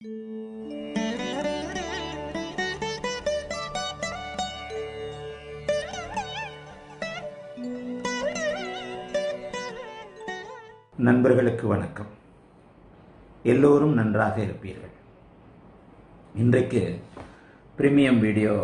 நண்பர்களுக்கு வணக்கம் எல்லோரும் நன்றாக இருப்பீர்கள் இன்றைக்கு பிரீமியம் வீடியோ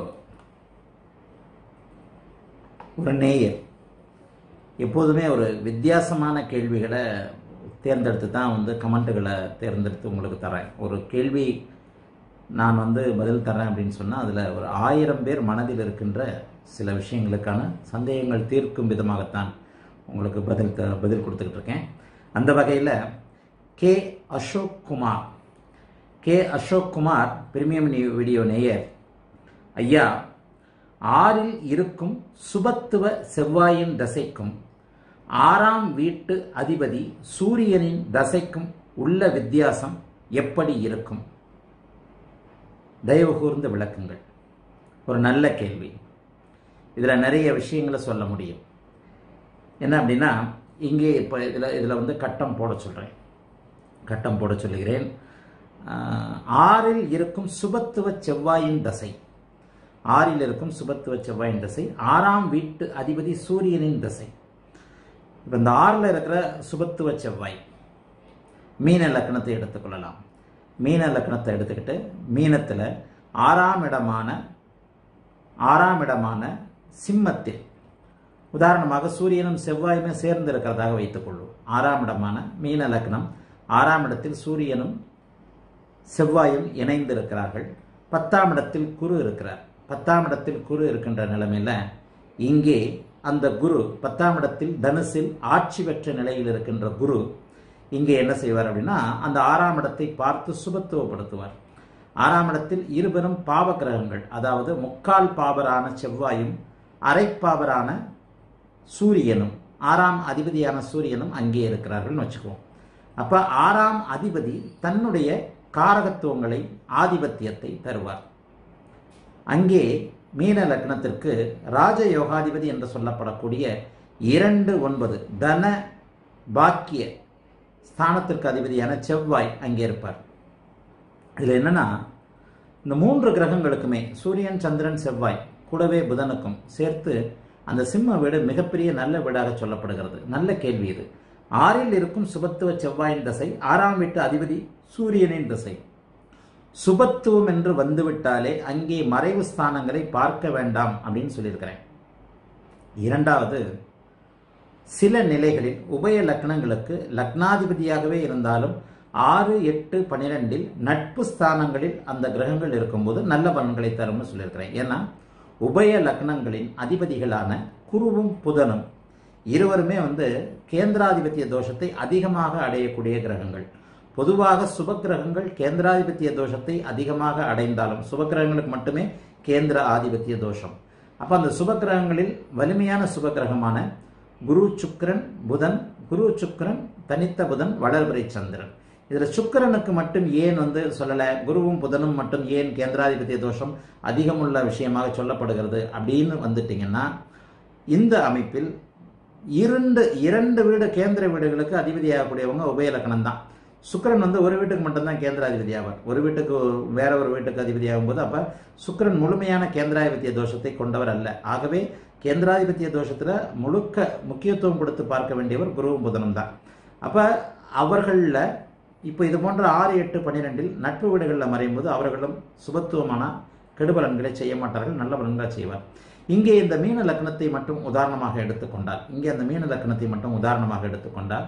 ஒரு நேயர் எப்போதுமே ஒரு வித்தியாசமான கேள்விகளை தேர்ந்தெடுத்து தான் வந்து கமெண்ட்டுகளை தேர்ந்தெடுத்து உங்களுக்கு தரேன் ஒரு கேள்வி நான் வந்து பதில் தரேன் அப்படின்னு சொன்னால் அதில் ஒரு ஆயிரம் பேர் மனதில் இருக்கின்ற சில விஷயங்களுக்கான சந்தேகங்கள் தீர்க்கும் விதமாகத்தான் உங்களுக்கு பதில் த பதில் கொடுத்துக்கிட்டு இருக்கேன் அந்த வகையில் K Ashok Kumar K Ashok Kumar premium video நேயர் ஐயா ஆறில் இருக்கும் சுபத்துவ செவ்வாயின் தசைக்கும் ஆறாம் வீட்டு அதிபதி சூரியனின் தசைக்கும் உள்ள வித்தியாசம் எப்படி இருக்கும் தயவு கூர்ந்து விளக்குங்கள் ஒரு நல்ல கேள்வி இதில் நிறைய விஷயங்களை சொல்ல முடியும் என்ன அப்படின்னா இங்கே இப்போ இதில் இதில் வந்து கட்டம் போட சொல்கிறேன் கட்டம் போட சொல்லுகிறேன் ஆறில் இருக்கும் சுபத்துவ செவ்வாயின் தசை ஆறில் இருக்கும் சுபத்துவ செவ்வாயின் தசை ஆறாம் வீட்டு அதிபதி சூரியனின் தசை இப்போ இந்த ஆறில் இருக்கிற சுபத்துவ செவ்வாய் மீன லக்கணத்தை எடுத்துக்கொள்ளலாம் மீன லக்கணத்தை எடுத்துக்கிட்டு மீனத்தில் ஆறாம் இடமான ஆறாம் இடமான சிம்மத்தில் உதாரணமாக சூரியனும் செவ்வாயுமே சேர்ந்து இருக்கிறதாக வைத்துக்கொள்வோம் ஆறாம் இடமான மீன லக்னம் ஆறாம் இடத்தில் சூரியனும் செவ்வாயும் இணைந்து இருக்கிறார்கள் பத்தாம் இடத்தில் குரு இருக்கிறார் பத்தாம் இடத்தில் குரு இருக்கின்ற நிலைமையில் இங்கே அந்த குரு பத்தாம் இடத்தில் தனுசில் ஆட்சி பெற்ற நிலையில் இருக்கின்ற குரு இங்கே என்ன செய்வார் அப்படின்னா அந்த ஆறாம் இடத்தை பார்த்து சுபத்துவப்படுத்துவார் ஆறாம் இடத்தில் இருபெரும் பாவ கிரகங்கள் அதாவது முக்கால் பாவரான செவ்வாயும் அரைப்பாவரான சூரியனும் ஆறாம் அதிபதியான சூரியனும் அங்கே இருக்கிறார்கள்னு வச்சுக்குவோம் அப்போ ஆறாம் அதிபதி தன்னுடைய காரகத்துவங்களை ஆதிபத்தியத்தை தருவார் அங்கே மீன லக்னத்திற்கு ராஜ யோகாதிபதி என்று சொல்லப்படக்கூடிய இரண்டு ஒன்பது தன பாக்கிய ஸ்தானத்திற்கு அதிபதியான செவ்வாய் அங்கே இருப்பார் இதில் என்னன்னா இந்த மூன்று கிரகங்களுக்குமே சூரியன் சந்திரன் செவ்வாய் கூடவே புதனுக்கும் சேர்த்து அந்த சிம்ம வீடு மிகப்பெரிய நல்ல வீடாக சொல்லப்படுகிறது நல்ல கேள்வி இது ஆறில் இருக்கும் சுபத்துவ செவ்வாயின் தசை ஆறாம் வீட்டு அதிபதி சூரியனின் திசை சுபத்துவம் என்று வந்துவிட்டாலே அங்கே மறைவு ஸ்தானங்களை பார்க்க வேண்டாம் அப்படின்னு சொல்லியிருக்கிறேன் இரண்டாவது சில நிலைகளில் உபய லக்னங்களுக்கு லக்னாதிபதியாகவே இருந்தாலும் ஆறு எட்டு பனிரெண்டில் நட்பு ஸ்தானங்களில் அந்த கிரகங்கள் இருக்கும்போது நல்ல பலன்களை தரும்னு சொல்லியிருக்கிறேன் ஏன்னா உபய லக்னங்களின் அதிபதிகளான குருவும் புதனும் இருவருமே வந்து கேந்திராதிபத்திய தோஷத்தை அதிகமாக அடையக்கூடிய கிரகங்கள் பொதுவாக சுப கிரகங்கள் கேந்திராதிபத்திய தோஷத்தை அதிகமாக அடைந்தாலும் சுப கிரகங்களுக்கு மட்டுமே கேந்திர ஆதிபத்திய தோஷம் அப்போ அந்த சுப கிரகங்களில் வலிமையான சுப கிரகமான குரு சுக்கரன் புதன் குரு சுக்கரன் தனித்த புதன் வளர்பிறை சந்திரன் இதில் சுக்கரனுக்கு மட்டும் ஏன் வந்து சொல்லலை குருவும் புதனும் மட்டும் ஏன் கேந்திராதிபத்திய தோஷம் அதிகமுள்ள விஷயமாக சொல்லப்படுகிறது அப்படின்னு வந்துட்டிங்கன்னா இந்த அமைப்பில் இரண்டு இரண்டு வீடு கேந்திர வீடுகளுக்கு அதிபதியாகக்கூடியவங்க உபயலக்கணம் தான் சுக்கரன் வந்து ஒரு வீட்டுக்கு மட்டும்தான் கேந்திராதிபதி ஆவார் ஒரு வீட்டுக்கு வேற ஒரு வீட்டுக்கு அதிபதியாகும் போது அப்போ சுக்கரன் முழுமையான கேந்திராதிபத்திய தோஷத்தை கொண்டவர் அல்ல ஆகவே கேந்திராதிபத்திய தோஷத்தில் முழுக்க முக்கியத்துவம் கொடுத்து பார்க்க வேண்டியவர் குருவும் புதனும் தான் அப்போ அவர்களில் இப்போ இது போன்ற ஆறு எட்டு பன்னிரெண்டில் நட்பு வீடுகளில் மறையும் போது அவர்களும் சுபத்துவமான கெடுபலன்களை செய்ய மாட்டார்கள் நல்ல பலன்களை செய்வார் இங்கே இந்த மீன லக்னத்தை மட்டும் உதாரணமாக எடுத்துக்கொண்டால் இங்கே அந்த மீன லக்னத்தை மட்டும் உதாரணமாக எடுத்துக்கொண்டால்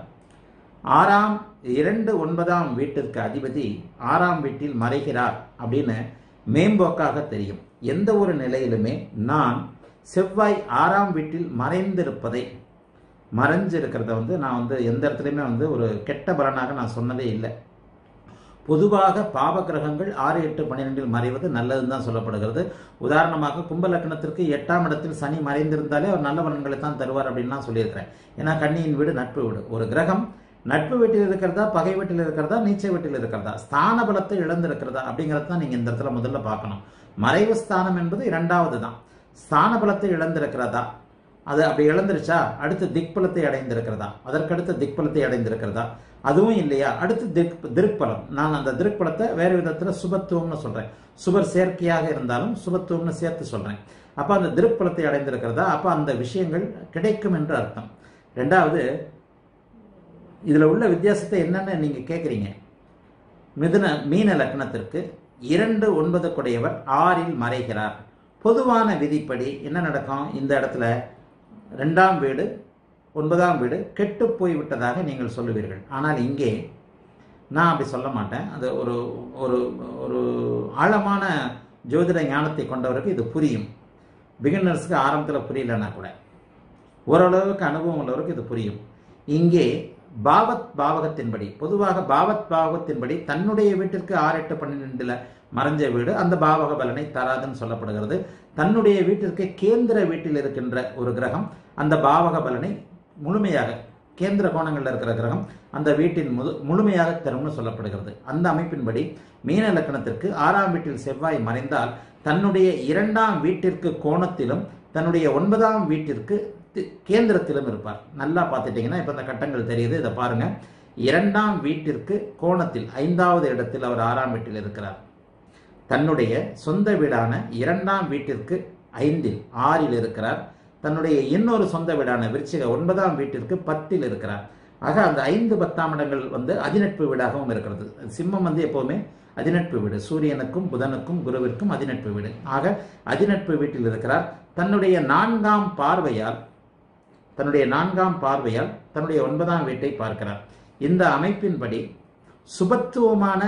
ஆறாம் இரண்டு ஒன்பதாம் வீட்டிற்கு அதிபதி ஆறாம் வீட்டில் மறைகிறார் அப்படின்னு மேம்போக்காக தெரியும் எந்த ஒரு நிலையிலுமே நான் செவ்வாய் ஆறாம் வீட்டில் மறைந்திருப்பதை மறைஞ்சு இருக்கிறத வந்து நான் வந்து எந்த இடத்துலையுமே வந்து ஒரு கெட்ட பலனாக நான் சொன்னதே இல்லை பொதுவாக பாவ கிரகங்கள் ஆறு எட்டு பன்னிரெண்டில் மறைவது நல்லதுன்னு தான் சொல்லப்படுகிறது உதாரணமாக கும்ப லக்னத்திற்கு எட்டாம் இடத்தில் சனி மறைந்திருந்தாலே அவர் நல்ல பலன்களை தான் தருவார் அப்படின்னு நான் சொல்லியிருக்கிறேன் ஏன்னா கன்னியின் வீடு நட்பு வீடு ஒரு கிரகம் நட்பு வீட்டில் இருக்கிறதா பகை வீட்டில் இருக்கிறதா நீச்ச வீட்டில் இருக்கிறதா ஸ்தான பலத்தை இழந்திருக்கிறதா அப்படிங்கிறது தான் நீங்கள் இந்த இடத்துல முதல்ல பார்க்கணும் மறைவு ஸ்தானம் என்பது இரண்டாவது தான் ஸ்தான பலத்தை இழந்திருக்கிறதா அது அப்படி இழந்துருச்சா அடுத்து திக்பலத்தை அடைந்திருக்கிறதா அதற்கடுத்த திக்பலத்தை அடைந்திருக்கிறதா அதுவும் இல்லையா அடுத்து திக் திருப்பலம் நான் அந்த திருப்பலத்தை வேறு விதத்தில் சுபத்துவம்னு சொல்றேன் சுபர் சேர்க்கையாக இருந்தாலும் சுபத்துவம்னு சேர்த்து சொல்றேன் அப்போ அந்த திருப்பலத்தை அடைந்திருக்கிறதா அப்போ அந்த விஷயங்கள் கிடைக்கும் என்று அர்த்தம் ரெண்டாவது இதில் உள்ள வித்தியாசத்தை என்னன்னு நீங்கள் கேட்குறீங்க மிதுன மீன லக்னத்திற்கு இரண்டு ஒன்பது குடையவர் ஆறில் மறைகிறார் பொதுவான விதிப்படி என்ன நடக்கும் இந்த இடத்துல ரெண்டாம் வீடு ஒன்பதாம் வீடு கெட்டு போய்விட்டதாக நீங்கள் சொல்லுவீர்கள் ஆனால் இங்கே நான் அப்படி சொல்ல மாட்டேன் அது ஒரு ஒரு ஒரு ஆழமான ஜோதிட ஞானத்தை கொண்டவருக்கு இது புரியும் பிகினர்ஸ்க்கு ஆரம்பத்தில் புரியலன்னா கூட ஓரளவுக்கு அனுபவம் உள்ளவருக்கு இது புரியும் இங்கே பாவத் பாவகத்தின்படி பொதுவாக பாவத் பாவகத்தின்படி தன்னுடைய வீட்டிற்கு ஆறு எட்டு பன்னிரெண்டுல மறைஞ்ச வீடு அந்த பாவக பலனை தராதுன்னு சொல்லப்படுகிறது தன்னுடைய வீட்டிற்கு கேந்திர வீட்டில் இருக்கின்ற ஒரு கிரகம் அந்த பாவக பலனை முழுமையாக கேந்திர கோணங்களில் இருக்கிற கிரகம் அந்த வீட்டின் முழு முழுமையாக தரும்னு சொல்லப்படுகிறது அந்த அமைப்பின்படி மீன லக்கணத்திற்கு ஆறாம் வீட்டில் செவ்வாய் மறைந்தால் தன்னுடைய இரண்டாம் வீட்டிற்கு கோணத்திலும் தன்னுடைய ஒன்பதாம் வீட்டிற்கு தி- கேந்திரத்திலும் இருப்பார் நல்லா பார்த்துட்டீங்கன்னா இப்போ இந்த கட்டங்கள் தெரியுது இதை பாருங்க இரண்டாம் வீட்டிற்கு கோணத்தில் ஐந்தாவது இடத்தில் அவர் ஆறாம் வீட்டில் இருக்கிறார் தன்னுடைய சொந்த வீடான இரண்டாம் வீட்டிற்கு ஐந்தில் ஆறில் இருக்கிறார் தன்னுடைய இன்னொரு சொந்த வீடான விருச்சிக ஒன்பதாம் வீட்டிற்கு பத்தில் இருக்கிறார் ஆக அந்த ஐந்து பத்தாம் இடங்கள் வந்து அதிநட்பு வீடாகவும் இருக்கிறது சிம்மம் வந்து எப்போவுமே அதிநட்பு வீடு சூரியனுக்கும் புதனுக்கும் குருவிற்கும் அதிநட்பு வீடு ஆக அதிநட்பு வீட்டில் இருக்கிறார் தன்னுடைய நான்காம் பார்வையால் தன்னுடைய நான்காம் பார்வையால் தன்னுடைய ஒன்பதாம் வீட்டை பார்க்கிறார் இந்த அமைப்பின்படி சுபத்துவமான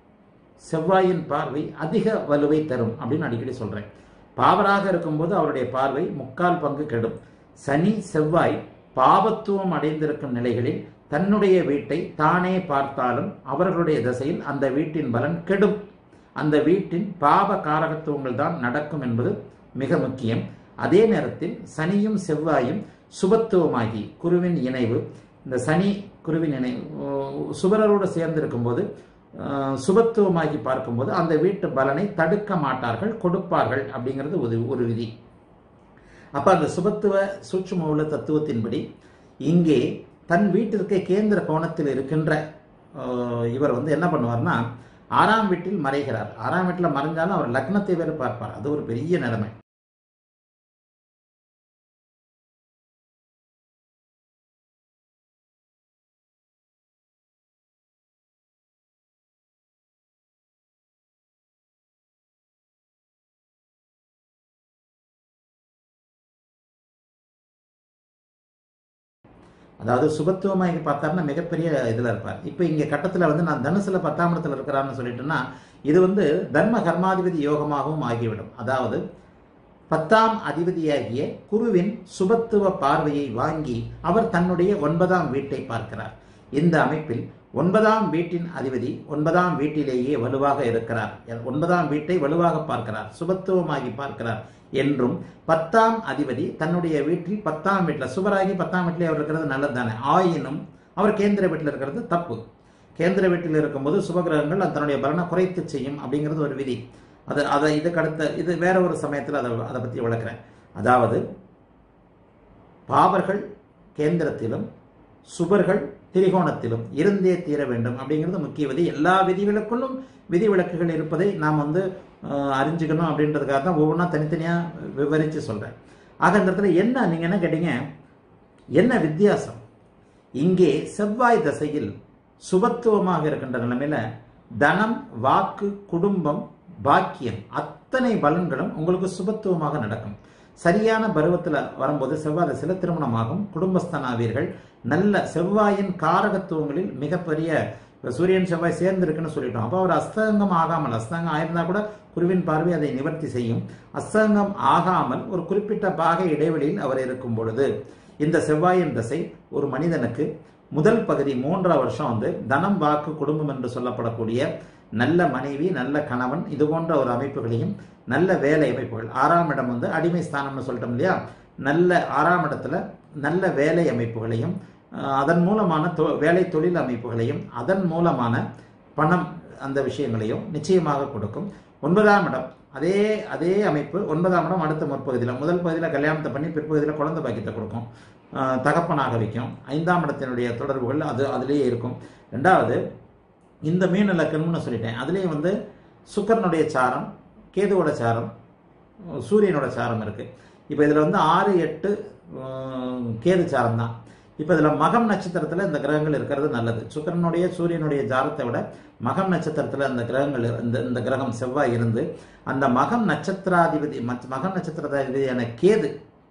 செவ்வாயின் பார்வை அதிக வலுவை தரும் அப்படின்னு அடிக்கடி சொல்றேன் பாவராக இருக்கும்போது அவருடைய பார்வை முக்கால் பங்கு கெடும் சனி செவ்வாய் பாவத்துவம் அடைந்திருக்கும் நிலைகளில் தன்னுடைய வீட்டை தானே பார்த்தாலும் அவர்களுடைய திசையில் அந்த வீட்டின் பலன் கெடும் அந்த வீட்டின் பாவ காரகத்துவங்கள் தான் நடக்கும் என்பது மிக முக்கியம் அதே நேரத்தில் சனியும் செவ்வாயும் சுபத்துவமாகி குருவின் இணைவு இந்த சனி குருவின் இணைவு சுபரரோடு சேர்ந்து இருக்கும்போது அஹ், சுபத்துவமாகி பார்க்கும்போது அந்த வீட்டு பலனை தடுக்க மாட்டார்கள் கொடுப்பார்கள் அப்படிங்கிறது ஒரு ஒரு விதி அப்ப அந்த சுபத்துவ சூட்சும உள்ள தத்துவத்தின்படி இங்கே தன் வீட்டிற்கு கேந்திர கோணத்தில் இருக்கின்ற அஹ், இவர் வந்து என்ன பண்ணுவார்னா ஆறாம் வீட்டில் மறைகிறார் ஆறாம் வீட்டில் மறைஞ்சாலும் அவர் லக்னத்தை வேறு பார்ப்பார் அது ஒரு பெரிய நிலைமை அதாவது சுபத்துவமாக பார்த்தாருன்னா மிகப்பெரிய இதில் இருப்பார் இப்போ இங்கே கட்டத்தில் வந்து நான் தனுசுல பத்தாம் இடத்துல இருக்கிறான்னு சொல்லிட்டேன்னா இது வந்து தர்ம கர்மாதிபதி யோகமாகவும் ஆகிவிடும் அதாவது பத்தாம் அதிபதியாகிய குருவின் சுபத்துவ பார்வையை வாங்கி அவர் தன்னுடைய ஒன்பதாம் வீட்டை பார்க்கிறார் இந்த அமைப்பில் ஒன்பதாம் வீட்டின் அதிபதி ஒன்பதாம் வீட்டிலேயே வலுவாக இருக்கிறார் ஒன்பதாம் வீட்டை வலுவாக பார்க்கிறார் சுபத்துவமாகி பார்க்கிறார் என்றும் பத்தாம் அதிபதி தன்னுடைய வீட்டில் பத்தாம் வீட்டில் சுபராகி பத்தாம் வீட்டிலே அவர் இருக்கிறது நல்லது தானே ஆயினும் அவர் கேந்திர வீட்டில் இருக்கிறது தப்பு கேந்திர வீட்டில் இருக்கும்போது சுபகிரகங்கள் அது தன்னுடைய பலனை குறைத்து செய்யும் அப்படிங்கிறது ஒரு விதி அது அதை இதுக்கு அடுத்த இது வேற ஒரு சமயத்தில் அதை அதை பற்றி விளக்குறேன் அதாவது பாவர்கள் கேந்திரத்திலும் சுபர்கள் திரிகோணத்திலும் இருந்தே தீர வேண்டும் அப்படிங்கிறது முக்கிய விதி எல்லா விதிவிலக்குள்ளும் விதி விலக்குகள் இருப்பதை நாம் வந்து அஹ், அறிஞ்சுக்கணும் அப்படின்றதுக்காக தான் ஒவ்வொன்றா தனித்தனியாக விவரித்து சொல்கிறேன் ஆக இந்த இடத்துல என்ன நீங்கள் என்ன கேட்டீங்க என்ன வித்தியாசம் இங்கே செவ்வாய் தசையில் சுபத்துவமாக இருக்கின்ற நிலைமையில தனம் வாக்கு குடும்பம் பாக்கியம் அத்தனை பலன்களும் உங்களுக்கு சுபத்துவமாக நடக்கும் சரியான பருவத்தில் வரும்போது செவ்வாய் தசையில் திருமணமாகும் குடும்பஸ்தனாவீர்கள் நல்ல செவ்வாயின் காரகத்துவங்களில் மிகப்பெரிய சூரியன் செவ்வாய் சேர்ந்து இருக்குன்னு சொல்லிட்டோம் அப்போ அவர் அஸ்தங்கம் ஆகாமல் அஸ்தங்கம் ஆயிருந்தா கூட குருவின் பார்வை அதை நிவர்த்தி செய்யும் அஸ்தங்கம் ஆகாமல் ஒரு குறிப்பிட்ட பாக இடைவெளியில் அவர் இருக்கும் பொழுது இந்த செவ்வாயின் தசை ஒரு மனிதனுக்கு முதல் பகுதி மூன்றரை வருஷம் வந்து தனம் வாக்கு குடும்பம் என்று சொல்லப்படக்கூடிய நல்ல மனைவி நல்ல கணவன் இது போன்ற ஒரு அமைப்புகளையும் நல்ல வேலை அமைப்புகள் ஆறாம் இடம் வந்து அடிமை ஸ்தானம்னு சொல்லிட்டோம் இல்லையா நல்ல ஆறாம் இடத்துல நல்ல வேலை அமைப்புகளையும் அஹ், அதன் மூலமான தொ- வேலை தொழில் அமைப்புகளையும் அதன் மூலமான பணம் அந்த விஷயங்களையும் நிச்சயமாக கொடுக்கும் ஒன்பதாம் இடம் அதே அதே அமைப்பு ஒன்பதாம் இடம் அடுத்த முற்பகுதியில் முதல் பகுதியில் கல்யாணத்தை பண்ணி பிற்பகுதியில் குழந்தை பாக்கியத்தை கொடுக்கும் ஆஹ் தகப்பனாக வைக்கும் ஐந்தாம் இடத்தினுடைய தொடர்புகள் அது அதிலேயே இருக்கும் ரெண்டாவது இந்த மீன லக்கணம்னு சொல்லிட்டேன் அதுலேயும் வந்து சுக்கரனுடைய சாரம் கேதுவோட சாரம் சூரியனோட சாரம் இருக்கு இப்போ இதில் வந்து ஆறு எட்டு உம், கேது சாரம் தான் இப்போ இதில் மகம் நட்சத்திரத்தில் இந்த கிரகங்கள் இருக்கிறது நல்லது சுக்கரனுடைய சூரியனுடைய ஜாரத்தை விட மகம் நட்சத்திரத்தில் இந்த கிரகங்கள் இந்த இந்த கிரகம் செவ்வாய் இருந்து அந்த மகம் நட்சத்திராதிபதி மற்ற மகம் நட்சத்திராதிபதியான கேது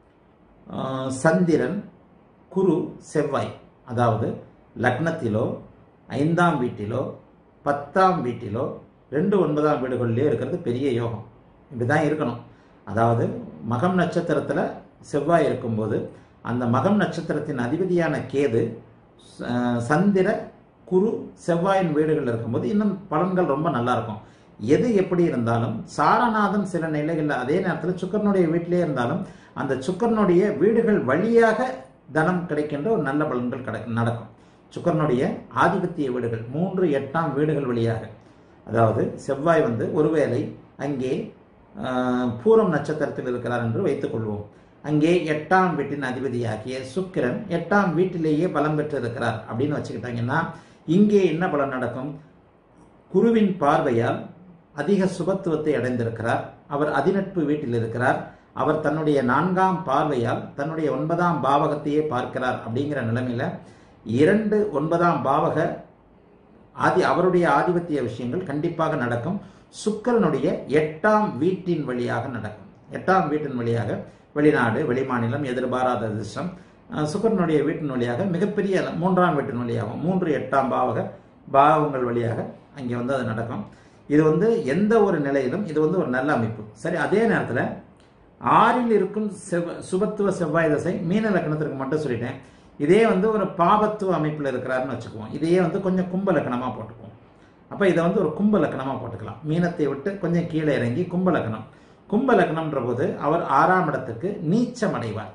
ஆஹ், சந்திரன் குரு செவ்வாய் அதாவது லக்னத்திலோ ஐந்தாம் வீட்டிலோ பத்தாம் வீட்டிலோ ரெண்டு ஒன்பதாம் வீடுகளிலே இருக்கிறது பெரிய யோகம் இப்படி தான் இருக்கணும் அதாவது மகம் நட்சத்திரத்தில் செவ்வாய் இருக்கும்போது அந்த மகம் நட்சத்திரத்தின் அதிபதியான கேது ச- சந்திர குரு செவ்வாயின் வீடுகள் இருக்கும்போது இன்னும் பலன்கள் ரொம்ப நல்லா இருக்கும் எது எப்படி இருந்தாலும் சாரநாதன் சில நிலைகளில் அதே நேரத்தில் சுக்கரனுடைய வீட்டிலே இருந்தாலும் அந்த சுக்கரனுடைய வீடுகள் வழியாக தனம் கிடைக்கின்ற ஒரு நல்ல பலன்கள் கிடை நடக்கும் சுக்கரனுடைய ஆதிபத்திய வீடுகள் மூன்று எட்டாம் வீடுகள் வழியாக அதாவது செவ்வாய் வந்து ஒருவேளை அங்கே ஆஹ், பூரம் நட்சத்திரத்தில் இருக்கிறார் என்று வைத்துக் கொள்வோம் அங்கே எட்டாம் வீட்டின் அதிபதியாகிய சுக்கிரன் எட்டாம் வீட்டிலேயே பலம் பெற்று இருக்கிறார் அப்படின்னு வச்சுக்கிட்டாங்கன்னா இங்கே என்ன பலன் நடக்கும் குருவின் பார்வையால் அதிக சுபத்துவத்தை அடைந்திருக்கிறார் அவர் அதிநட்பு வீட்டில் இருக்கிறார் அவர் தன்னுடைய நான்காம் பார்வையால் தன்னுடைய ஒன்பதாம் பாவகத்தையே பார்க்கிறார் அப்படிங்கிற நிலைமையில இரண்டு ஒன்பதாம் பாவக ஆதி அவருடைய ஆதிபத்திய விஷயங்கள் கண்டிப்பாக நடக்கும் சுக்கிரனுடைய எட்டாம் வீட்டின் வழியாக நடக்கும் எட்டாம் வீட்டின் வழியாக வெளிநாடு வெளிமாநிலம் எதிர்பாராத அதிர்ஷ்டம் அஹ், சுக்கிரனுடைய வீட்டின் வழியாக மிகப்பெரிய மூன்றாம் வீட்டின் வழியாகும் மூன்று எட்டாம் பாவக பாவங்கள் வழியாக அங்கே வந்து அது நடக்கும் இது வந்து எந்த ஒரு நிலையிலும் இது வந்து ஒரு நல்ல அமைப்பு சரி அதே நேரத்தில் ஆறில் இருக்கும் செவ்வ சுபத்துவ செவ்வாய் தசை மீன லக்னத்திற்கு மட்டும் சொல்லிட்டேன் இதே வந்து ஒரு பாபத்துவ அமைப்பில் இருக்கிறாருன்னு வச்சுக்குவோம் இதையே வந்து கொஞ்சம் கும்ப லக்கணமாக போட்டுக்குவோம் அப்போ இதை வந்து ஒரு கும்ப லக்கணமாக போட்டுக்கலாம் மீனத்தை விட்டு கொஞ்சம் கீழே இறங்கி கும்ப லக்கணம் கும்ப லக்னம்ன்ற போது அவர் ஆறாம் இடத்துக்கு நீச்சம் அடைவார்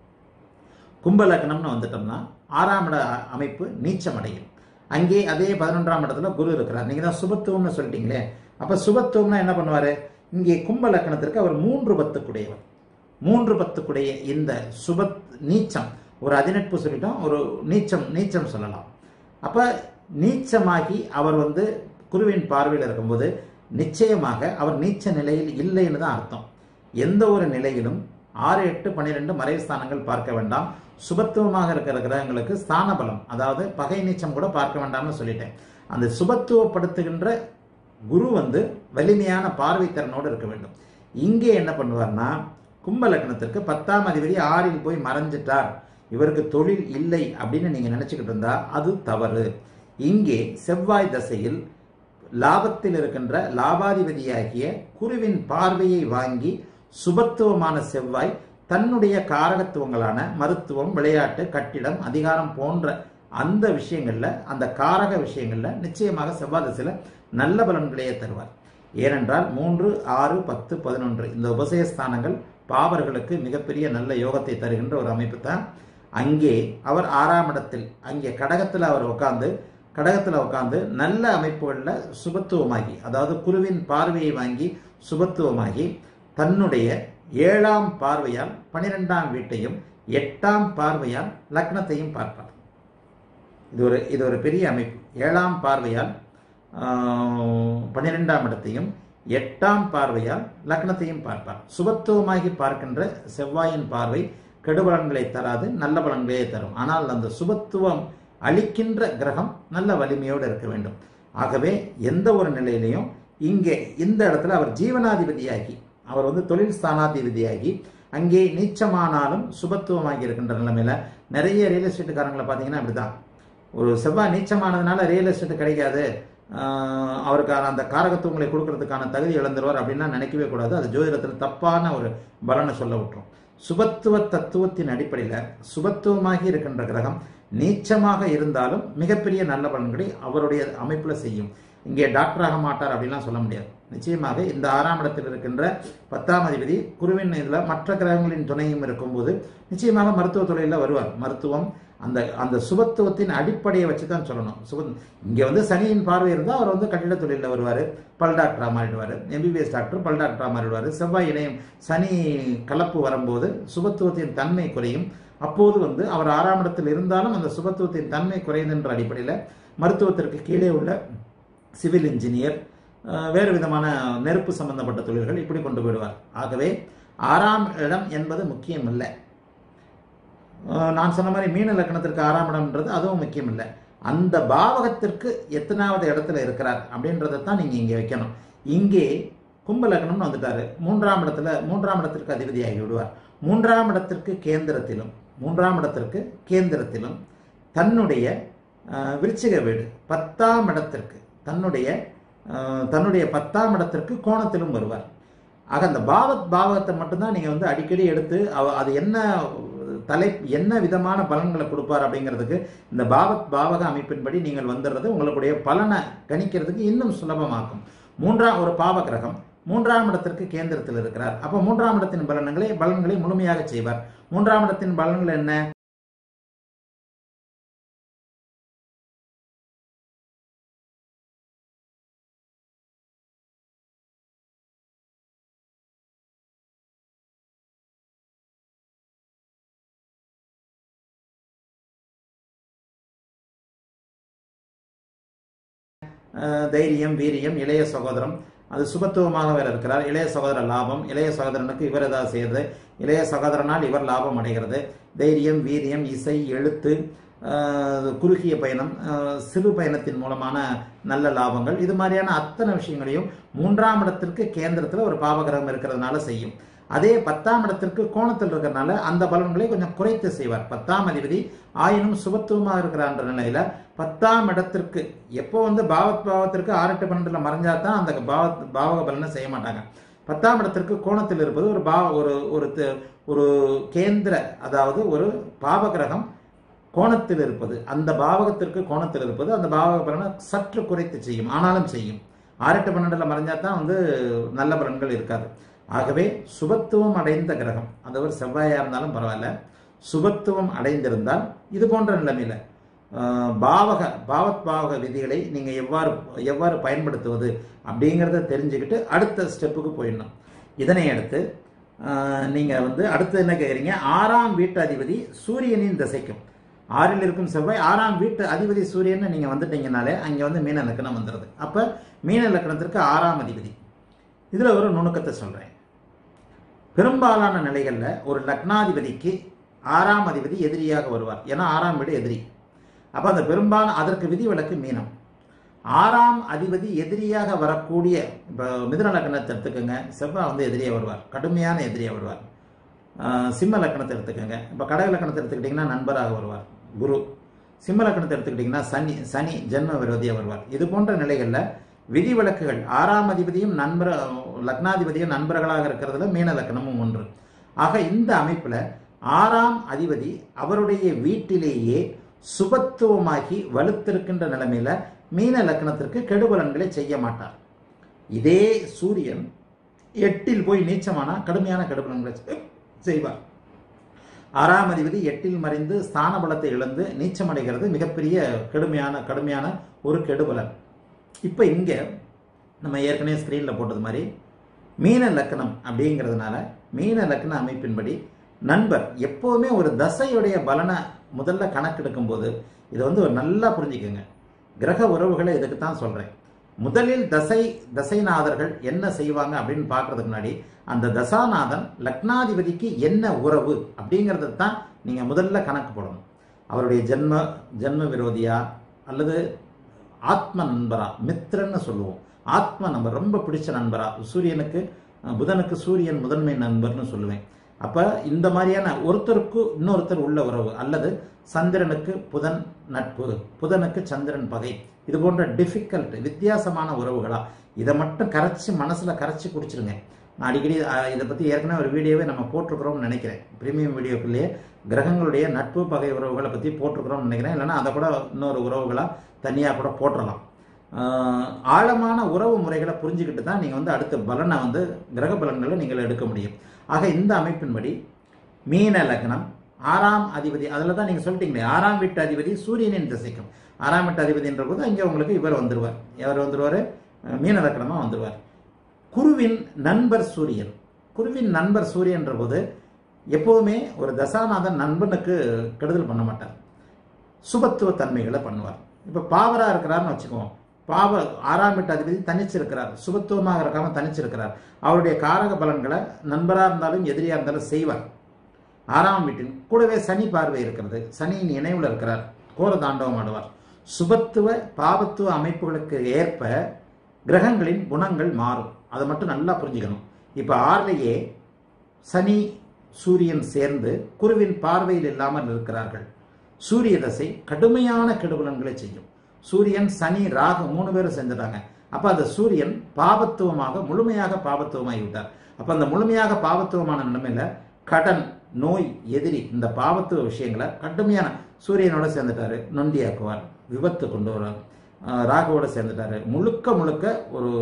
கும்ப லக்னம்னு வந்துட்டோம்னா ஆறாம் இட அமைப்பு நீச்சம் அடையும் அங்கே அதே பதினொன்றாம் இடத்துல குரு இருக்கிறார் நீங்க தான் சுபத்துவம்னு சொல்லிட்டீங்களே அப்ப சுபத்துவம்னா என்ன பண்ணுவாரு இங்கே கும்ப லக்னத்திற்கு அவர் மூன்று பத்துக்குடையவர் மூன்று பத்துக்குடைய இந்த சுப நீச்சம் ஒரு அதிநட்பு சொல்லிட்டோம் ஒரு நீச்சம் நீச்சம் சொல்லலாம் அப்ப நீச்சமாகி அவர் வந்து குருவின் பார்வையில் இருக்கும்போது நிச்சயமாக அவர் நீச்ச நிலையில் இல்லைன்னு தான் அர்த்தம் எந்த ஒரு நிலையிலும் ஆறு எட்டு பன்னிரெண்டு மறைவு ஸ்தானங்கள் பார்க்க வேண்டாம் சுபத்துவமாக இருக்கிற கிரகங்களுக்கு ஸ்தான பலம் அதாவது பகை நீச்சம் கூட பார்க்க வேண்டாம்னு சொல்லிட்டேன் அந்த சுபத்துவப்படுத்துகின்ற குரு வந்து வலிமையான பார்வை திறனோடு இருக்க வேண்டும் இங்கே என்ன பண்ணுவார்னா கும்ப லக்னத்திற்கு பத்தாம் அதிபதி ஆறில் போய் மறைஞ்சிட்டார் இவருக்கு தொழில் இல்லை அப்படின்னு நீங்க நினைச்சுக்கிட்டு இருந்தா அது தவறு இங்கே செவ்வாய் தசையில் லாபத்தில் இருக்கின்ற லாபாதிபதியாகிய குருவின் பார்வையை வாங்கி சுபத்துவமான செவ்வாய் தன்னுடைய காரகத்துவங்களான மருத்துவம் விளையாட்டு கட்டிடம் அதிகாரம் போன்ற அந்த விஷயங்கள்ல அந்த காரக விஷயங்கள்ல நிச்சயமாக செவ்வாய் திசையில நல்ல பலன்களையே தருவார் ஏனென்றால் மூன்று ஆறு பத்து பதினொன்று இந்த உபசயஸ்தானங்கள் பாவர்களுக்கு மிகப்பெரிய நல்ல யோகத்தை தருகின்ற ஒரு அமைப்பு தான் அங்கே அவர் ஆறாம் இடத்தில் அங்கே கடகத்தில் அவர் உட்கார்ந்து கடகத்தில் உட்கார்ந்து நல்ல அமைப்புகளில் சுபத்துவமாகி அதாவது குருவின் பார்வையை வாங்கி சுபத்துவமாகி தன்னுடைய ஏழாம் பார்வையால் பனிரெண்டாம் வீட்டையும் எட்டாம் பார்வையால் லக்னத்தையும் பார்ப்பார் இது ஒரு இது ஒரு பெரிய அமைப்பு ஏழாம் பார்வையால் ஆஹ், பன்னிரெண்டாம் இடத்தையும் எட்டாம் பார்வையால் லக்னத்தையும் பார்ப்பார் சுபத்துவமாகி பார்க்கின்ற செவ்வாயின் பார்வை கெடுபலன்களை தராது நல்ல பலன்களே தரும் ஆனால் அந்த சுபத்துவம் அளிக்கின்ற கிரகம் நல்ல வலிமையோடு இருக்க வேண்டும் ஆகவே எந்த ஒரு நிலையிலையும் இங்கே இந்த இடத்துல அவர் ஜீவனாதிபதியாகி அவர் வந்து தொழில் ஸ்தானாதிபதியாகி அங்கே நீச்சமானாலும் சுபத்துவமாகி இருக்கின்ற நிலைமையில நிறைய ரியல் எஸ்டேட்டுக்காரங்களை பார்த்தீங்கன்னா அப்படிதான் ஒரு செவ்வாய் நீச்சமானதுனால ரியல் எஸ்டேட் கிடைக்காது ஆஹ் அவருக்கான அந்த காரகத்துவங்களை கொடுக்கறதுக்கான தகுதி இழந்துருவார் அப்படின்லாம் நினைக்கவே கூடாது அது ஜோதிடத்தில் தப்பான ஒரு பலனை சொல்ல விட்டுரும் சுபத்துவ தத்துவத்தின் அடிப்படையில் சுபத்துவமாகி இருக்கின்ற கிரகம் நீச்சமாக இருந்தாலும் மிகப்பெரிய நல்ல பலன்களை அவருடைய அமைப்பில் செய்யும் இங்கே டாக்டர் ஆக மாட்டார் அப்படின்லாம் சொல்ல முடியாது நிச்சயமாக இந்த ஆறாம் இடத்தில் இருக்கின்ற பத்தாம் அதிபதி குருவின் இதில் மற்ற கிரகங்களின் துணையும் இருக்கும்போது நிச்சயமாக மருத்துவ துறையில் வருவார் மருத்துவம் அந்த அந்த சுபத்துவத்தின் அடிப்படையை வச்சு தான் சொல்லணும் சுப இங்கே வந்து சனியின் பார்வை இருந்தால் அவர் வந்து கட்டிட தொழிலில் வருவார் பல் டாக்டராக மாறிடுவார் எம்பிபிஎஸ் டாக்டர் பல் டாக்டராக மாறிடுவார் செவ்வாய் இணையம் சனி கலப்பு வரும்போது சுபத்துவத்தின் தன்மை குறையும் அப்போது வந்து அவர் ஆறாம் இடத்தில் இருந்தாலும் அந்த சுபத்துவத்தின் தன்மை குறையுதுன்ற அடிப்படையில் மருத்துவத்திற்கு கீழே உள்ள சிவில் இன்ஜினியர் அஹ், வேறு விதமான நெருப்பு சம்பந்தப்பட்ட தொழில்கள் இப்படி கொண்டு போயிடுவார் ஆகவே ஆறாம் இடம் என்பது முக்கியம் இல்லை அஹ், நான் சொன்ன மாதிரி மீன லக்கணத்திற்கு ஆறாம் இடம்ன்றது அதுவும் முக்கியம் இல்லை அந்த பாவகத்திற்கு எத்தனாவது இடத்துல இருக்கிறார் அப்படின்றத தான் நீங்கள் இங்கே வைக்கணும் இங்கே கும்ப லக்னம்னு வந்துட்டாரு மூன்றாம் இடத்துல மூன்றாம் இடத்திற்கு அதிபதியாகி விடுவார் மூன்றாம் இடத்திற்கு கேந்திரத்திலும் மூன்றாம் இடத்திற்கு கேந்திரத்திலும் தன்னுடைய அஹ், விருச்சிக வீடு பத்தாம் இடத்திற்கு தன்னுடைய அஹ், தன்னுடைய பத்தாம் இடத்திற்கு கோணத்திலும் வருவார் ஆக அந்த பாவத் பாவகத்தை மட்டும்தான் நீங்கள் வந்து அடிக்கடி எடுத்து அவ அது என்ன தலை என்ன விதமான பலன்களை கொடுப்பார் அப்படிங்கிறதுக்கு இந்த பாவத் பாவக அமைப்பின்படி நீங்கள் வந்துடுறது உங்களுடைய பலனை கணிக்கிறதுக்கு இன்னும் சுலபமாக்கும் மூன்றாம் ஒரு பாவ கிரகம் மூன்றாம் இடத்திற்கு கேந்திரத்தில் இருக்கிறார் அப்போ மூன்றாம் இடத்தின் பலன்களை பலன்களை முழுமையாக செய்வார் மூன்றாம் இடத்தின் பலன்கள் என்ன அஹ், தைரியம் வீரியம் இளைய சகோதரம் அது சுபத்துவமாக வேற இருக்கிறார் இளைய சகோதர லாபம் இளைய சகோதரனுக்கு இவர் ஏதாவது செய்யறது இளைய சகோதரனால் இவர் லாபம் அடைகிறது தைரியம் வீரியம் இசை எழுத்து அஹ், குறுகிய பயணம் அஹ், சிறு பயணத்தின் மூலமான நல்ல லாபங்கள் இது மாதிரியான அத்தனை விஷயங்களையும் மூன்றாம் இடத்திற்கு கேந்திரத்தில் ஒரு பாவகிரகம் இருக்கிறதுனால செய்யும் அதே பத்தாம் இடத்திற்கு கோணத்தில் இருக்கிறதுனால அந்த பலன்களை கொஞ்சம் குறைத்து செய்வார் பத்தாம் அதிபதி ஆயினும் சுபத்துவமாக இருக்கிறான்ற நிலையில பத்தாம் இடத்திற்கு எப்போ வந்து பாவத் பாவத்திற்கு ஆறு எட்டு பன்னெண்டுல மறைஞ்சா தான் அந்த பாவ பாவக பலனை செய்ய மாட்டாங்க பத்தாம் இடத்திற்கு கோணத்தில் இருப்பது ஒரு பாவ ஒரு ஒரு தி- ஒரு கேந்திர அதாவது ஒரு பாவகிரகம் கோணத்தில் இருப்பது அந்த பாவகத்திற்கு கோணத்தில் இருப்பது அந்த பாவக பலனை சற்று குறைத்து செய்யும் ஆனாலும் செய்யும் ஆறு எட்டு பன்னெண்டுல மறைஞ்சா தான் வந்து நல்ல பலன்கள் இருக்காது ஆகவே சுபத்துவம் அடைந்த கிரகம் அதாவது செவ்வாயா இருந்தாலும் பரவாயில்ல சுபத்துவம் அடைந்திருந்தால் இது போன்ற நிலைமையில ஆஹ், பாவக பாவத் பாவக விதிகளை நீங்கள் எவ்வாறு எவ்வாறு பயன்படுத்துவது அப்படிங்கிறத தெரிஞ்சுக்கிட்டு அடுத்த ஸ்டெப்புக்கு போயிடணும் இதனை அடுத்து ஆஹ், நீங்க வந்து அடுத்து என்ன கேட்குறீங்க ஆறாம் வீட்டு அதிபதி சூரியனின் திசைக்கும் ஆறில் இருக்கும் செவ்வாய் ஆறாம் வீட்டு அதிபதி சூரியன் நீங்க வந்துட்டீங்கனாலே அங்க வந்து மீன லக்கணம் வந்துடுது அப்ப மீன லக்கணத்திற்கு ஆறாம் அதிபதி இதுல ஒரு நுணுக்கத்தை சொல்றேன் பெரும்பாலான நிலைகள்ல ஒரு லக்னாதிபதிக்கு ஆறாம் அதிபதி எதிரியாக வருவார் ஏன்னா ஆறாம் வீடு எதிரி அப்ப அந்த பெரும்பாலும் அதற்கு விதிவிலக்கு மீனம் ஆறாம் அதிபதி எதிரியாக வரக்கூடிய இப்போ மிதுன லக்கணத்தை எடுத்துக்கோங்க செவ்வாய் வந்து எதிரியாக வருவார் கடுமையான எதிரியாக வருவார் ஆஹ் சிம்ம லக்கணத்தை எடுத்துக்கோங்க இப்போ கடக லக்கணத்தை எடுத்துக்கிட்டிங்கன்னா நண்பராக வருவார் குரு சிம்ம லக்கணத்தை எடுத்துக்கிட்டிங்கன்னா சனி சனி ஜென்ம விரோதியாக வருவார் இது போன்ற நிலைகளில் விதிவிலக்குகள் ஆறாம் அதிபதியும் நண்பர் லக்னாதிபதியும் நண்பர்களாக இருக்கிறதுல மீன லக்கணமும் ஒன்று ஆக இந்த அமைப்பில் ஆறாம் அதிபதி அவருடைய வீட்டிலேயே சுபத்துவமாகி வலுத்திருக்கின்ற நிலைமையில மீன லக்னத்திற்கு கெடுபலன்களை செய்ய மாட்டார் இதே சூரியன் எட்டில் போய் நீச்சமானா கடுமையான கெடுபலன்களை செய்- செய்வார் ஆறாம் அதிபதி எட்டில் மறைந்து ஸ்தான பலத்தை இழந்து நீச்சமடைகிறது மிகப்பெரிய கடுமையான கடுமையான ஒரு கெடுபலன் இப்போ இங்கே நம்ம ஏற்கனவே ஸ்க்ரீனில் போட்டது மாதிரி மீன லக்னம் அப்படிங்கிறதுனால மீன லக்ன அமைப்பின்படி நண்பர் எப்போவுமே ஒரு தசையுடைய பலனை முதல்ல கணக்கெடுக்கும் போது இதை வந்து ஒரு நல்லா புரிஞ்சுக்கோங்க கிரக உறவுகளை இதுக்கு தான் சொல்கிறேன் முதலில் தசை தசைநாதர்கள் என்ன செய்வாங்க அப்படின்னு பார்க்கறதுக்கு முன்னாடி அந்த தசாநாதன் லக்னாதிபதிக்கு என்ன உறவு அப்படிங்கிறத தான் நீங்கள் முதல்ல கணக்கு போடணும் அவருடைய ஜென்ம ஜென்ம விரோதியா அல்லது ஆத்ம நண்பரா மித்திரன்னு சொல்லுவோம் ஆத்ம நண்பர் ரொம்ப பிடிச்ச நண்பரா சூரியனுக்கு அஹ், புதனுக்கு சூரியன் முதன்மை நண்பர்னு சொல்லுவேன் அப்ப இந்த மாதிரியான ஒருத்தருக்கு இன்னொருத்தர் உள்ள உறவு அல்லது சந்திரனுக்கு புதன் நட்பு புதனுக்கு சந்திரன் பகை இது போன்ற டிஃபிகல்ட் வித்தியாசமான உறவுகளா இதை மட்டும் கரைச்சி மனசுல கரைச்சி குடிச்சிருங்க நான் அடிக்கடி அஹ், இதை பத்தி ஏற்கனவே ஒரு வீடியோவே நம்ம போட்டிருக்கிறோம்னு நினைக்கிறேன் பிரீமியம் வீடியோக்குள்ளேயே கிரகங்களுடைய நட்பு பகை உறவுகளை பத்தி போட்டிருக்கிறோம்னு நினைக்கிறேன் இல்லைன்னா அதை கூட இன்னொரு உறவுகளா தனியா கூட போட்டுடலாம் ஆஹ் ஆழமான உறவு முறைகளை புரிஞ்சுக்கிட்டு தான் நீங்கள் வந்து அடுத்த பலனை வந்து கிரக பலன்களை நீங்கள் எடுக்க முடியும் ஆக இந்த அமைப்பின்படி மீன லக்னம் ஆறாம் அதிபதி அதில் தான் நீங்கள் சொல்லிட்டீங்களே ஆறாம் வீட்டு அதிபதி சூரியனின் திசைக்கும் ஆறாம் வீட்டு அதிபதின்ற போது அங்கே உங்களுக்கு இவர் வந்துருவார் எவர் வந்துருவார் மீன லக்கணமாக வந்துருவார் குருவின் நண்பர் சூரியன் குருவின் நண்பர் சூரியன்ற போது எப்போதுமே ஒரு தசாநாதன் நண்பனுக்கு கெடுதல் பண்ண மாட்டார் சுபத்துவ தன்மைகளை பண்ணுவார் இப்போ பாவரா இருக்கிறார்னு வச்சுக்குவோம் பாவ ஆறாம் வீட்டு அதிபதி தனிச்சிருக்கிறார் சுபத்துவமாக இருக்காம தனிச்சிருக்கிறார் அவருடைய காரக பலன்களை நண்பராக இருந்தாலும் எதிரியாக இருந்தாலும் செய்வார் ஆறாம் வீட்டின் கூடவே சனி பார்வை இருக்கிறது சனியின் இணைவில் இருக்கிறார் கோர தாண்டவம் ஆடுவார் சுபத்துவ பாவத்துவ அமைப்புகளுக்கு ஏற்ப கிரகங்களின் குணங்கள் மாறும் அதை மட்டும் நல்லா புரிஞ்சுக்கணும் இப்போ ஆறிலேயே சனி சூரியன் சேர்ந்து குருவின் பார்வையில் இல்லாமல் இருக்கிறார்கள் சூரிய தசை கடுமையான கெடுபலன்களை செய்யும் சூரியன் சனி ராகு மூணு பேரும் செஞ்சுட்டாங்க அப்ப அந்த சூரியன் பாவத்துவமாக முழுமையாக பாவத்துவமாகி விட்டார் அப்ப அந்த முழுமையாக பாவத்துவமான நிலைமையில கடன் நோய் எதிரி இந்த பாவத்துவ விஷயங்களை கடுமையான சூரியனோட சேர்ந்துட்டாரு நொண்டியாக்குவார் விபத்து கொண்டு வருவார் ஆஹ் ராகுவோட சேர்ந்துட்டாரு முழுக்க முழுக்க ஒரு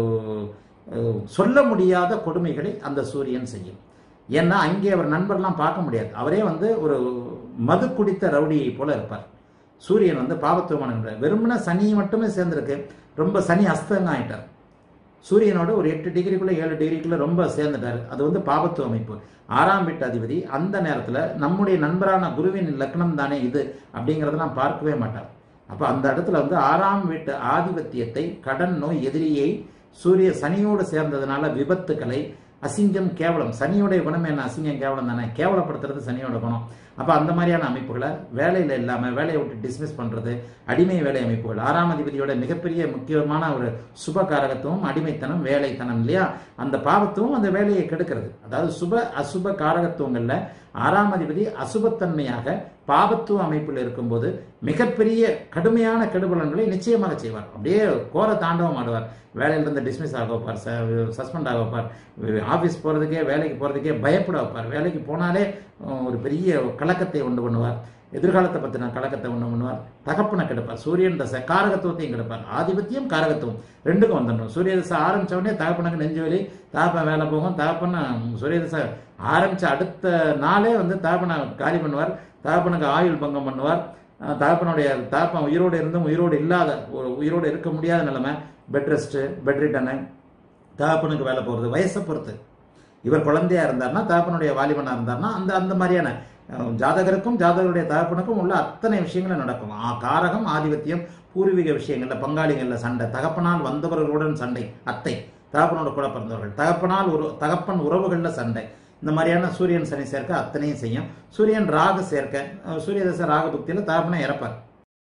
அஹ், சொல்ல முடியாத கொடுமைகளை அந்த சூரியன் செய்யும் ஏன்னா அங்கே அவர் நண்பர்லாம் பார்க்க முடியாது அவரே வந்து ஒரு மது குடித்த ரவுடியை போல இருப்பார் சூரியன் வந்து பாவத்துவமான நண்பர். வெறுமனே சனி மட்டுமே சேர்ந்திருக்கு ரொம்ப சனி அஸ்தங்க ஆயிட்டார் சூரியனோட ஒரு எட்டு டிகிரிக்குள்ள ஏழு டிகிரிக்குள்ள ரொம்ப சேர்ந்துட்டார் அது வந்து பாபத்துவ அமைப்பு ஆறாம் வீட்டு அதிபதி அந்த நேரத்தில் நம்முடைய நண்பரான குருவின் லக்னம் தானே இது அப்படிங்கிறதெல்லாம் பார்க்கவே மாட்டார் அப்போ அந்த இடத்துல வந்து ஆறாம் வீட்டு ஆதிபத்தியத்தை கடன் நோய் எதிரியை சூரிய சனியோடு சேர்ந்ததுனால விபத்துக்களை அசிங்கம் கேவலம் சனியோடைய குணம் என்ன அசிங்கம் கேவலம் தானே கேவலப்படுத்துறது சனியோட குணம் அப்போ அந்த மாதிரியான அமைப்புகளை வேலையில் இல்லாமல் வேலையை விட்டு டிஸ்மிஸ் பண்ணுறது அடிமை வேலை அமைப்புகள் ஆறாம் அதிபதியோட மிகப்பெரிய முக்கியமான ஒரு சுப காரகத்துவம் அடிமைத்தனம் வேலைத்தனம் இல்லையா அந்த பாவத்துவம் அந்த வேலையை கெடுக்கிறது அதாவது சுப அசுப காரகத்துவங்கள்ல ஆறாம் அதிபதி அசுபத்தன்மையாக பாவத்துவ அமைப்பில் இருக்கும்போது மிகப்பெரிய கடுமையான கெடுபலன்களை நிச்சயமாக செய்வார் அப்படியே கோர தாண்டவம் ஆடுவார் வேலையிலிருந்து டிஸ்மிஸ் ஆக வைப்பார் சஸ்பெண்ட் ஆக வைப்பார் ஆஃபீஸ் போகிறதுக்கே வேலைக்கு போகிறதுக்கே பயப்பட வைப்பார் வேலைக்கு போனாலே அஹ், ஒரு பெரிய கலக்கத்தை உண்டு பண்ணுவார் எதிர்காலத்தை பற்றின கலக்கத்தை உண்டு பண்ணுவார் தகப்பனை கெடுப்பார் சூரியன் தசை காரகத்துவத்தையும் கெடுப்பார் ஆதிபத்தியம் காரகத்துவம் ரெண்டுக்கும் வந்துடணும் சூரிய தசை ஆரம்பிச்ச உடனே தகப்பனுக்கு நெஞ்சு வலி தகப்பன் வேலை போகும் தகப்பன் சூரிய தசை ஆரம்பிச்ச அடுத்த நாளே வந்து தகப்பனை காலி பண்ணுவார் தகப்பனுக்கு ஆயுள் பங்கம் பண்ணுவார் அஹ் தகப்பனுடைய தகப்பன் உயிரோடு இருந்தும் உயிரோடு இல்லாத ஒரு உயிரோடு இருக்க முடியாத நிலைமை பெட் ரெஸ்ட்டு பெட் ரிட்டனு தகப்பனுக்கு வேலை போகிறது வயசை பொறுத்து இவர் குழந்தையா இருந்தார்னா தகப்பனுடைய வாலிபனா இருந்தார்னா அந்த அந்த மாதிரியான அஹ், ஜாதகருக்கும் ஜாதகருடைய தகப்பனுக்கும் உள்ள அத்தனை விஷயங்களும் நடக்கும் ஆ, காரகம் ஆதிபத்தியம் பூர்வீக விஷயங்கள்ல பங்காளிகள்ல சண்டை தகப்பனால் வந்தவர்களுடன் சண்டை அத்தை தகப்பனோட கூட பிறந்தவர்கள் தகப்பனால் ஒரு தகப்பன் உறவுகள்ல சண்டை இந்த மாதிரியான சூரியன் சனி சேர்க்க அத்தனையும் செய்யும் சூரியன் ராகு சேர்க்க அஹ், சூரிய தசை ராகு புக்தியில தகப்பனை இறப்பார்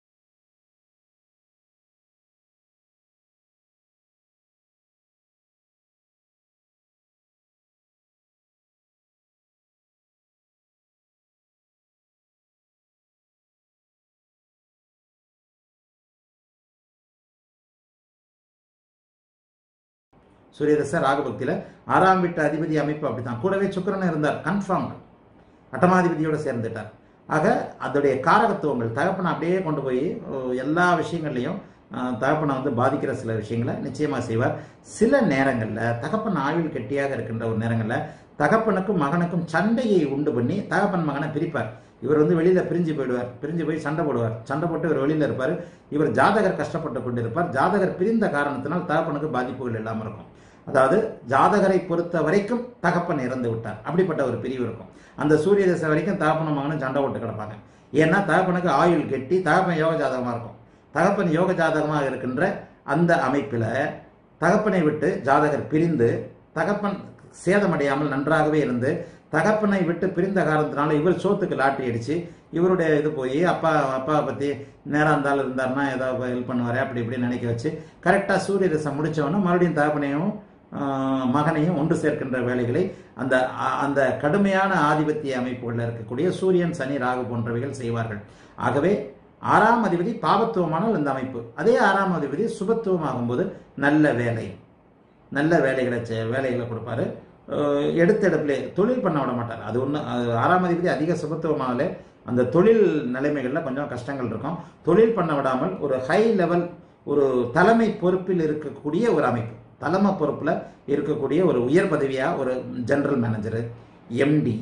சூரியதசை ராகபக்தியில ஆறாம் வீட்டு அதிபதி அமைப்பு அப்படித்தான் கூடவே சுக்கிரன் இருந்தார் கன்ஃபார்ம் அட்டமாதிபதியோட சேர்ந்துட்டார் ஆக அதோடைய காரகத்துவங்கள் தகப்பனை அப்படியே கொண்டு போய் அஹ், எல்லா விஷயங்கள்லையும் அஹ், தகப்பனை வந்து பாதிக்கிற சில விஷயங்களை நிச்சயமா செய்வார் சில நேரங்கள்ல தகப்பன் ஆயுள் கெட்டியாக இருக்கின்ற ஒரு நேரங்கள்ல தகப்பனுக்கும் மகனுக்கும் சண்டையை உண்டு பண்ணி தகப்பன் மகனை பிரிப்பார் இவர் வந்து வெளியில பிரிஞ்சு போயிடுவார் பிரிஞ்சு போய் சண்டை போடுவார் சண்டை போட்டு இவர் வெளியில இருப்பார் இவர் ஜாதகர் கஷ்டப்பட்டு கொண்டிருப்பார் ஜாதகர் பிரிந்த காரணத்தினால் தகப்பனுக்கு பாதிப்புகள் இல்லாமல் இருக்கும் அதாவது ஜாதகரை பொறுத்த வரைக்கும் தகப்பன் இறந்து விட்டார் அப்படிப்பட்ட ஒரு பிரிவு இருக்கும் அந்த சூரிய தசை வரைக்கும் தகப்பனும் மகனும் சண்டை போட்டு கிடப்பாங்க ஏன்னா தகப்பனுக்கு ஆயுள் கெட்டி தகப்பன் யோக ஜாதகமா இருக்கும் தகப்பன் யோக ஜாதகமாக இருக்கின்ற அந்த அமைப்பில் தகப்பனை விட்டு ஜாதகர் பிரிந்து தகப்பன் சேதமடையாமல் நன்றாகவே இருந்து தகப்பனை விட்டு பிரிந்த காரணத்தினால இவர் சோத்துக்கு லாட்டரி அடிச்சு இவருடைய இது போய் அப்பா அப்பாவை பற்றி நேரம் இருந்தாலும் இருந்தாருன்னா ஏதாவது ஹெல்ப் பண்ணுவார் அப்படி இப்படி நினைக்க வச்சு கரெக்டாக சூரிய தசை முடிச்சவொன்னே மறுபடியும் தகப்பனையும் ஆஹ், மகனையும் ஒன்று சேர்க்கின்ற வேலைகளை அந்த அ- அந்த கடுமையான ஆதிபத்திய அமைப்புகளில் இருக்கக்கூடிய சூரியன் சனி ராகு போன்றவைகள் செய்வார்கள் ஆகவே ஆறாம் அதிபதி பாவத்துவமானால் இந்த அமைப்பு அதே ஆறாம் அதிபதி சுபத்துவமாகும்போது நல்ல வேலை நல்ல வேலைகளை செ- வேலைகளை கொடுப்பாரு அஹ் எடுத்த இடத்துல தொழில் பண்ண விட மாட்டார் அது ஒன்று ஆறாம் அதிபதி அதிக சுபத்துவமாகலே அந்த தொழில் நிலைமைகளில் கொஞ்சம் கஷ்டங்கள் இருக்கும் தொழில் பண்ண விடாமல் ஒரு ஹை லெவல் ஒரு தலைமை பொறுப்பில் இருக்கக்கூடிய ஒரு அமைப்பு தலைமை பொறுப்பில் இருக்கக்கூடிய ஒரு உயர் பதவியாக ஒரு ஜெனரல் மேனேஜரு எம்டி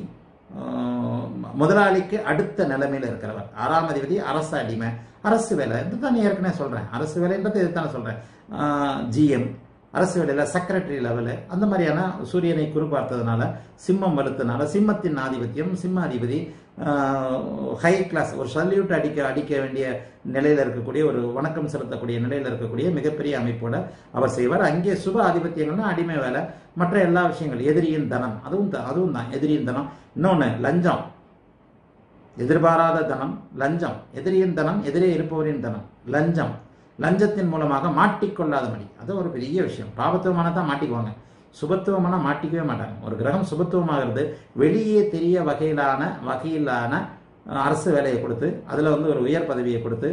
ஆஹ், முதலாளிக்கு அடுத்த நிலைமையில் இருக்கிறவர் ஆறாம் அதிபதி அரசு அடிமை அரசு வேலை இது தான் ஏற்கனவே சொல்கிறேன் அரசு வேலைன்றது இது தானே சொல்கிறேன் ஜிஎம் அரசு வேலையில் செக்ரட்டரி லெவலு அந்த மாதிரியான சூரியனை குறிப்பார்த்ததுனால சிம்மம் வலுத்தனால சிம்மத்தின் ஆதிபத்தியம் சிம்ம அதிபதி ஹை கிளாஸ் ஒரு சல்யூட் அடிக்க அடிக்க வேண்டிய நிலையில் இருக்கக்கூடிய ஒரு வணக்கம் செலுத்தக்கூடிய நிலையில் இருக்கக்கூடிய மிகப்பெரிய அமைப்போட அவர் செய்வார் அங்கே சுப ஆதிபத்தியங்கள்னா அடிமை வேலை மற்ற எல்லா விஷயங்கள் எதிரியின் தனம் அதுவும் த- அதுவும் தான் எதிரியின் தனம் இன்னொன்று லஞ்சம் எதிர்பாராத தனம் லஞ்சம் எதிரியின் தனம் எதிரே இருப்பவரின் தனம் லஞ்சம் லஞ்சத்தின் மூலமாக மாட்டிக்கொள்ளாதபடி அது ஒரு பெரிய விஷயம் பாபத்துவமான தான் மாட்டிக்குவாங்க சுபத்துவமான மாட்டிக்கவே மாட்டாங்க ஒரு கிரகம் சுபத்துவமாகிறது வெளியே தெரிய வகையிலான வகையிலான அஹ், அரசு வேலையை கொடுத்து அதில் வந்து ஒரு உயர் பதவியை கொடுத்து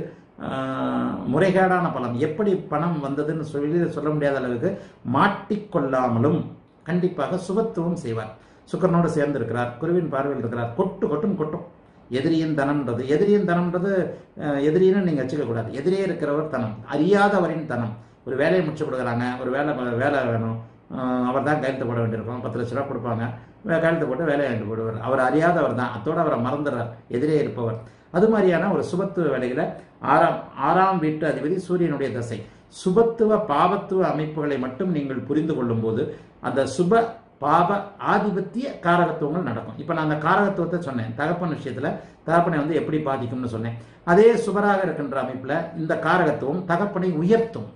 அஹ், முறைகேடான பலம் எப்படி பணம் வந்ததுன்னு சொல்லி சொல்ல முடியாத அளவுக்கு மாட்டிக்கொள்ளாமலும் கண்டிப்பாக சுபத்துவம் செய்வார் சுக்கரனோடு சேர்ந்து இருக்கிறார் குருவின் பார்வையில் இருக்கிறார் கொட்டு கொட்டும் கொட்டும் எதிரியின் தனம்ன்றது எதிரியின் தனம்ன்றது அஹ், எதிரின்னு நீங்கள் வச்சுக்கக்கூடாது எதிரே இருக்கிறவர் தனம் அறியாதவரின் தனம் ஒரு வேலையை முடிச்சு கொடுக்குறாங்க ஒரு வேலை வேலை வேணும் அவர் தான் கையெழுத்து போட வேண்டியிருக்கும் பத்து லட்ச ரூபா கொடுப்பாங்க வே- கையெழுத்து போட்டு வேலையை வாங்கிட்டு போடுவார் அவர் அறியாதவர் தான் அத்தோடு அவரை மறந்துடுறார் எதிரே இருப்பவர் அது மாதிரியான ஒரு சுபத்துவ வேலைகளை ஆறாம் ஆறாம் வீட்டு அதிபதி சூரியனுடைய தசை சுபத்துவ பாவத்துவ அமைப்புகளை மட்டும் நீங்கள் புரிந்து கொள்ளும்போது அந்த சுப பாப ஆதிபத்திய காரகத்துவங்கள் நடக்கும் இப்போ நான் அந்த காரகத்துவத்தை சொன்னேன் தகப்பன் விஷயத்துல தகப்பனை வந்து எப்படி பாதிக்கும்னு சொன்னேன் அதே சுபராக இருக்கின்ற அமைப்புல இந்த காரகத்துவம் தகப்பனை உயர்த்தும்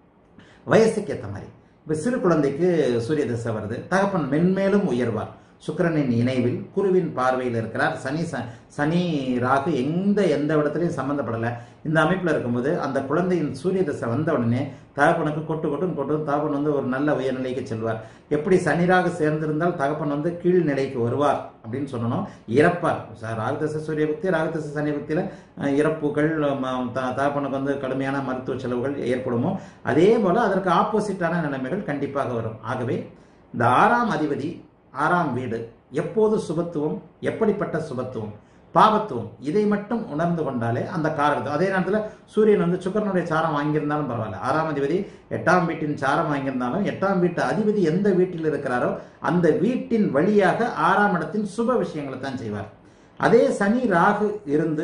வயசுக்கு ஏற்ற மாதிரி இப்போ சிறு குழந்தைக்கு சூரிய தசை வருது தகப்பன் மென்மேலும் உயர்வார் சுக்கிரனின் இணைவில் குருவின் பார்வையில் இருக்கிறார் சனி ச சனி ராகு எந்த எந்த இடத்துலையும் சம்மந்தப்படலை இந்த அமைப்பில் இருக்கும்போது அந்த குழந்தையின் சூரிய தசை வந்த உடனே தகப்பனுக்கு கொட்டு கொட்டும் கொட்டும் தகப்பன் வந்து ஒரு நல்ல உயர்நிலைக்கு செல்வார் எப்படி சனி ராகு சேர்ந்திருந்தால் தகப்பன் வந்து கீழ் நிலைக்கு வருவார் அப்படின்னு சொல்லணும் இறப்பார் ச- ராகுதசை சூரிய புக்தி ராகுதசை சனி புக்தியில் இறப்புகள் ம- த- தகப்பனுக்கு வந்து கடுமையான மருத்துவ செலவுகள் ஏற்படுமோ அதே போல அதற்கு ஆப்போசிட்டான நிலைமைகள் கண்டிப்பாக வரும் ஆகவே இந்த ஆறாம் அதிபதி ஆறாம் வீடு எப்போது சுபத்துவம் எப்படிப்பட்ட சுபத்துவம் பாவத்துவம் இதை மட்டும் உணர்ந்து கொண்டாலே அந்த காரகத்துவம் அதே நேரத்தில் சூரியன் வந்து சுக்கரனுடைய சாரம் வாங்கியிருந்தாலும் பரவாயில்ல ஆறாம் அதிபதி எட்டாம் வீட்டின் சாரம் வாங்கியிருந்தாலும் எட்டாம் வீட்டு அதிபதி எந்த வீட்டில் இருக்கிறாரோ அந்த வீட்டின் வழியாக ஆறாம் இடத்தின் சுப விஷயங்களை தான் செய்வார் அதே சனி ராகு இருந்து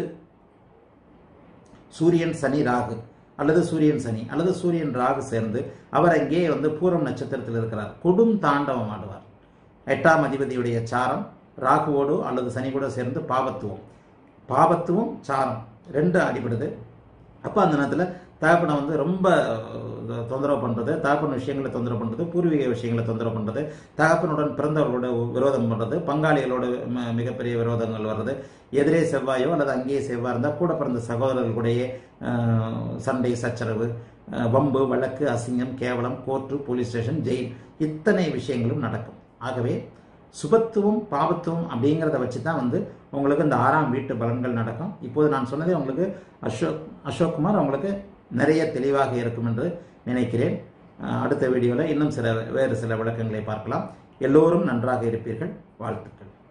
சூரியன் சனி ராகு அல்லது சூரியன் சனி அல்லது சூரியன் ராகு சேர்ந்து அவர் அங்கே வந்து பூரம் நட்சத்திரத்தில் இருக்கிறார் கொடும் தாண்டவம் ஆடுவார் எட்டாம் அதிபதியுடைய சாரம் ராகுவோடு அல்லது சனி கூட சேர்ந்து பாவத்துவம் பாவத்துவம் சாரம் ரெண்டு அடிபடுது அப்போ அந்த நேரத்தில் தகப்பனை வந்து ரொம்ப அஹ், தொந்தரவு பண்ணுறது தகப்பன் விஷயங்களை தொந்தரவு பண்ணுறது பூர்வீக விஷயங்களை தொந்தரவு பண்ணுறது தகப்பனுடன் பிறந்தவர்களோட விரோதம் பண்ணுறது பங்காளிகளோட ம- மிகப்பெரிய விரோதங்கள் வர்றது எதிரே செவ்வாயோ அல்லது அங்கேயே செவ்வாய் இருந்தால் கூட பிறந்த சகோதரர்களுடைய அஹ், சண்டை சச்சரவு அஹ், வம்பு வழக்கு அசிங்கம் கேவலம் கோர்ட்டு போலீஸ் ஸ்டேஷன் ஜெயில் இத்தனை விஷயங்களும் நடக்கும் ஆகவே சுபத்துவம் பாவத்துவம் அப்படிங்கிறத வச்சு தான் வந்து உங்களுக்கு இந்த ஆறாம் வீட்டு பலன்கள் நடக்கும் இப்போது நான் சொன்னதே உங்களுக்கு அசோக் அசோக்குமார் உங்களுக்கு நிறைய தெளிவாக இருக்கும் என்று நினைக்கிறேன் அஹ் அடுத்த வீடியோவில் இன்னும் சில வேறு சில விளக்கங்களை பார்க்கலாம் எல்லோரும் நன்றாக இருப்பீர்கள் வாழ்த்துக்கள்